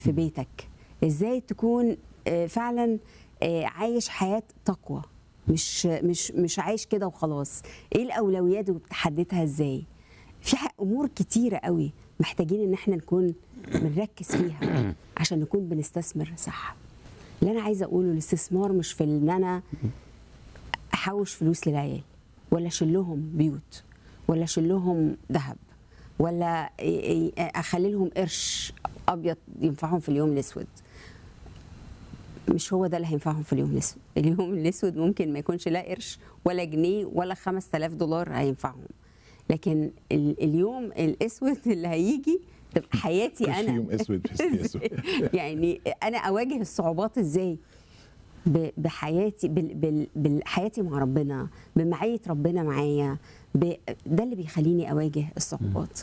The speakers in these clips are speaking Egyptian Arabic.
في بيتك ازاي تكون آه، فعلا آه، عايش حياه تقوى مش مش مش عايش كده وخلاص ايه الاولويات وبتحددها ازاي في ح- امور كتيره قوي محتاجين ان احنا نكون بنركز فيها عشان نكون بنستثمر صح اللي انا عايزه اقوله الاستثمار مش في ان انا احوش فلوس للعيال ولا اشيل لهم بيوت ولا اشيل لهم ذهب ولا ي- ي- اخلي لهم قرش ابيض ينفعهم في اليوم الاسود مش هو ده اللي هينفعهم في اليوم الاسود اليوم الاسود ممكن ما يكونش لا قرش ولا جنيه ولا 5000 دولار هينفعهم لكن ال- اليوم الاسود اللي هيجي تبقى حياتي كل انا يوم اسود بس اسود يعني انا اواجه الصعوبات ازاي ب- بحياتي بال- بال- بحياتي مع ربنا بمعيه ربنا معايا ب- ده اللي بيخليني اواجه الصعوبات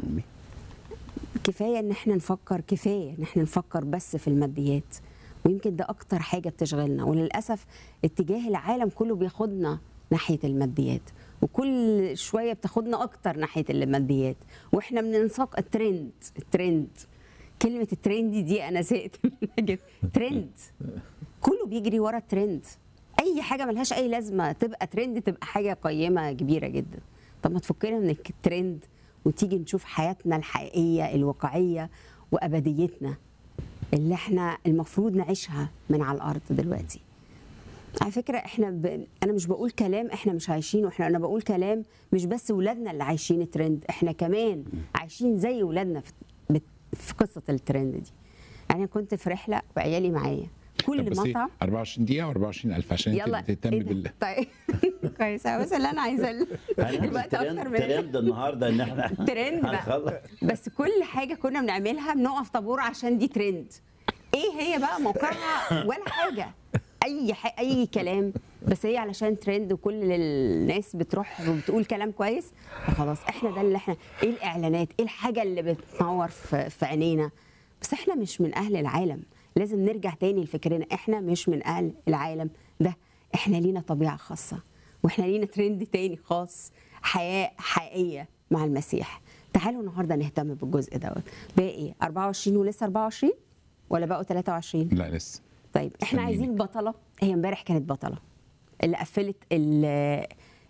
كفايه ان احنا نفكر كفايه ان احنا نفكر بس في الماديات ويمكن ده اكتر حاجه بتشغلنا وللاسف اتجاه العالم كله بياخدنا ناحيه الماديات وكل شويه بتاخدنا اكتر ناحيه الماديات واحنا بننساق الترند الترند كلمه الترند دي انا زهقت منها جدا ترند كله بيجري ورا الترند اي حاجه ملهاش اي لازمه تبقى ترند تبقى حاجه قيمه كبيره جدا طب ما تفكنا من الترند وتيجي نشوف حياتنا الحقيقيه الواقعيه وابديتنا اللي احنا المفروض نعيشها من على الارض دلوقتي على فكره احنا ب... انا مش بقول كلام احنا مش عايشينه احنا انا بقول كلام مش بس ولادنا اللي عايشين الترند احنا كمان عايشين زي ولادنا في... بت- في قصه الترند دي يعني أنا كنت في رحله وعيالي معايا طب كل بصي مطعم 24 دقيقة و24000 عشان انت يلا بتهتم إيه ده؟ بال طيب كويس بس اللي انا عايزه ال- الوقت اكتر من ترند النهارده ان احنا ترند بقى. هنخلص بس كل حاجه كنا بنعملها بنقف طابور عشان دي ترند ايه هي بقى موقعها ولا حاجه اي ح... اي كلام بس هي علشان ترند وكل الناس بتروح وبتقول كلام كويس فخلاص احنا ده اللي احنا ايه الاعلانات ايه الحاجه اللي بتنور في, في عينينا بس احنا مش من اهل العالم لازم نرجع تاني لفكرنا احنا مش من اهل العالم ده احنا لينا طبيعه خاصه واحنا لينا ترند تاني خاص حياه حقيقيه مع المسيح تعالوا النهارده نهتم بالجزء دوت بقى ايه 24 ولسه 24 ولا بقوا 23 لا لسه طيب احنا استنيني. عايزين بطله هي امبارح كانت بطله اللي قفلت ال-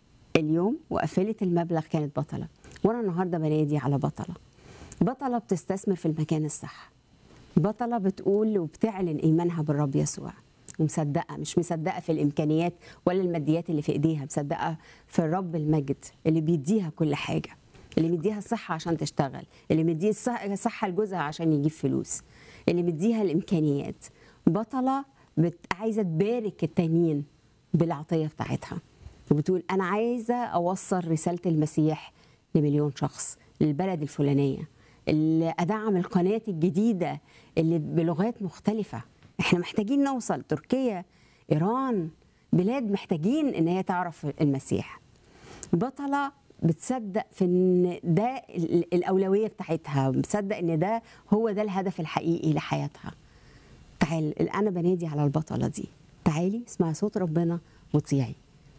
اليوم وقفلت المبلغ كانت بطله وانا النهارده بنادي على بطله بطله بتستثمر في المكان الصح بطله بتقول وبتعلن ايمانها بالرب يسوع ومصدقه مش مصدقه في الامكانيات ولا الماديات اللي في ايديها مصدقه في الرب المجد اللي بيديها كل حاجه اللي مديها الصحه عشان تشتغل اللي مديها الصح- الصحه لجوزها عشان يجيب فلوس اللي مديها الامكانيات بطله بت... عايزه تبارك التانيين بالعطيه بتاعتها وبتقول انا عايزه اوصل رساله المسيح لمليون شخص للبلد الفلانيه اللي ادعم القناه الجديده اللي بلغات مختلفه احنا محتاجين نوصل تركيا ايران بلاد محتاجين ان هي تعرف المسيح بطلة بتصدق في ان ده ال- الأولوية بتاعتها بتصدق ان ده هو ده الهدف الحقيقي لحياتها تعال أنا بنادي على البطلة دي تعالي اسمعي صوت ربنا وطيعي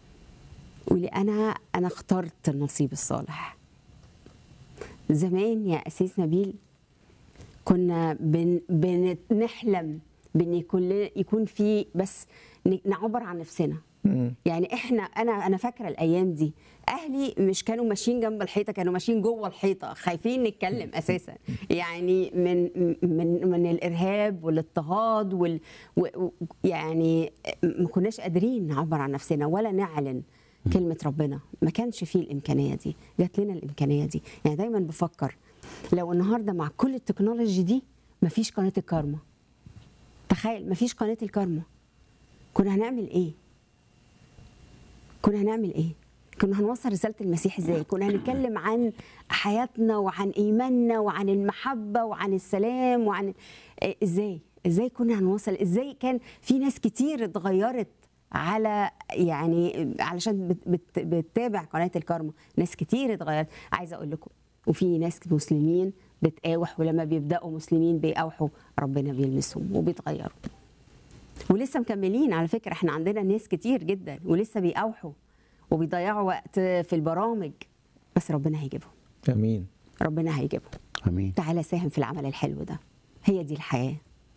قولي أنا أنا اخترت النصيب الصالح زمان يا أسيس نبيل كنا بن بنحلم بان يكون لنا- يكون في بس ن- نعبر عن نفسنا يعني احنا انا انا فاكره الايام دي اهلي مش كانوا ماشيين جنب الحيطه كانوا ماشيين جوه الحيطه خايفين نتكلم اساسا يعني من من من الارهاب والاضطهاد وال و و- يعني ما كناش قادرين نعبر عن نفسنا ولا نعلن كلمه ربنا ما كانش فيه الامكانيه دي جات لنا الامكانيه دي يعني دايما بفكر لو النهارده مع كل التكنولوجي دي مفيش قناه الكارما تخيل مفيش قناه الكارما كنا هنعمل ايه كنا هنعمل ايه كنا هنوصل رساله المسيح ازاي كنا هنتكلم عن حياتنا وعن ايماننا وعن المحبه وعن السلام وعن إيه، ازاي ازاي كنا هنوصل ازاي كان في ناس كتير اتغيرت على يعني علشان بت بت بتتابع قناه الكارما ناس كتير اتغيرت عايزه اقول لكم وفي ناس مسلمين بتقاوح ولما بيبداوا مسلمين بيقاوحوا ربنا بيلمسهم وبيتغيروا ولسه مكملين على فكره احنا عندنا ناس كتير جدا ولسه بيقاوحوا وبيضيعوا وقت في البرامج بس ربنا هيجيبهم امين ربنا هيجيبهم امين تعالى ساهم في العمل الحلو ده هي دي الحياه